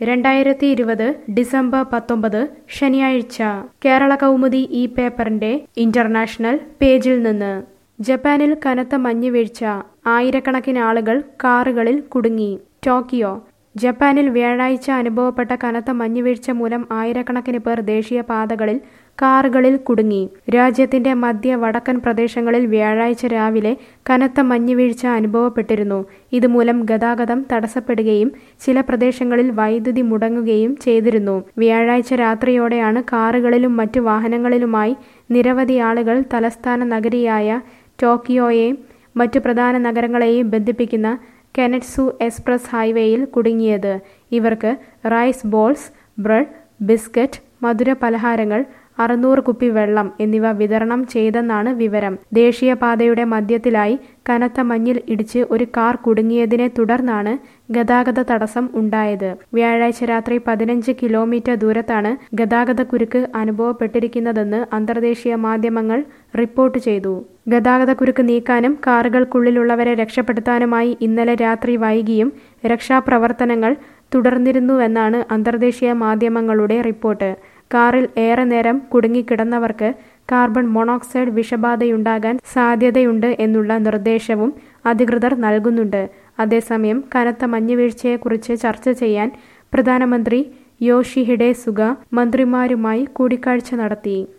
രണ്ടായിരത്തി ഇരുപത് ഡിസംബർ പത്തൊമ്പത് ശനിയാഴ്ച കേരള കൗമുദി ഈ പേപ്പറിന്റെ ഇന്റർനാഷണൽ പേജിൽ നിന്ന് ജപ്പാനിൽ കനത്ത മഞ്ഞുവീഴ്ച ആയിരക്കണക്കിന് ആളുകൾ കാറുകളിൽ കുടുങ്ങി ടോക്കിയോ ജപ്പാനിൽ വ്യാഴാഴ്ച അനുഭവപ്പെട്ട കനത്ത മഞ്ഞുവീഴ്ച മൂലം ആയിരക്കണക്കിന് പേർ ദേശീയപാതകളിൽ കാറുകളിൽ കുടുങ്ങി രാജ്യത്തിന്റെ മധ്യ വടക്കൻ പ്രദേശങ്ങളിൽ വ്യാഴാഴ്ച രാവിലെ കനത്ത മഞ്ഞുവീഴ്ച അനുഭവപ്പെട്ടിരുന്നു ഇതുമൂലം ഗതാഗതം തടസ്സപ്പെടുകയും ചില പ്രദേശങ്ങളിൽ വൈദ്യുതി മുടങ്ങുകയും ചെയ്തിരുന്നു വ്യാഴാഴ്ച രാത്രിയോടെയാണ് കാറുകളിലും മറ്റു വാഹനങ്ങളിലുമായി നിരവധി ആളുകൾ തലസ്ഥാന നഗരിയായ ടോക്കിയോയെയും മറ്റു പ്രധാന നഗരങ്ങളെയും ബന്ധിപ്പിക്കുന്ന കെനറ്റ്സു എക്സ്പ്രസ് ഹൈവേയിൽ കുടുങ്ങിയത് ഇവർക്ക് റൈസ് ബോൾസ് ബ്രെഡ് ബിസ്ക്കറ്റ് മധുര പലഹാരങ്ങൾ അറുന്നൂറ് കുപ്പി വെള്ളം എന്നിവ വിതരണം ചെയ്തെന്നാണ് വിവരം ദേശീയപാതയുടെ മധ്യത്തിലായി കനത്ത മഞ്ഞിൽ ഇടിച്ച് ഒരു കാർ കുടുങ്ങിയതിനെ തുടർന്നാണ് ഗതാഗത തടസ്സം ഉണ്ടായത് വ്യാഴാഴ്ച രാത്രി പതിനഞ്ച് കിലോമീറ്റർ ദൂരത്താണ് ഗതാഗതക്കുരുക്ക് അനുഭവപ്പെട്ടിരിക്കുന്നതെന്ന് അന്തർദേശീയ മാധ്യമങ്ങൾ റിപ്പോർട്ട് ചെയ്തു ഗതാഗതക്കുരുക്ക് നീക്കാനും കാറുകൾക്കുള്ളിലുള്ളവരെ രക്ഷപ്പെടുത്താനുമായി ഇന്നലെ രാത്രി വൈകിയും രക്ഷാപ്രവർത്തനങ്ങൾ തുടർന്നിരുന്നുവെന്നാണ് അന്തർദേശീയ മാധ്യമങ്ങളുടെ റിപ്പോർട്ട് കാറിൽ ഏറെ നേരം കുടുങ്ങിക്കിടന്നവർക്ക് കാർബൺ മോണോക്സൈഡ് വിഷബാധയുണ്ടാകാൻ സാധ്യതയുണ്ട് എന്നുള്ള നിർദ്ദേശവും അധികൃതർ നൽകുന്നുണ്ട് അതേസമയം കനത്ത മഞ്ഞുവീഴ്ചയെക്കുറിച്ച് ചർച്ച ചെയ്യാൻ പ്രധാനമന്ത്രി യോഷിഹിഡെ സുഗ മന്ത്രിമാരുമായി കൂടിക്കാഴ്ച നടത്തി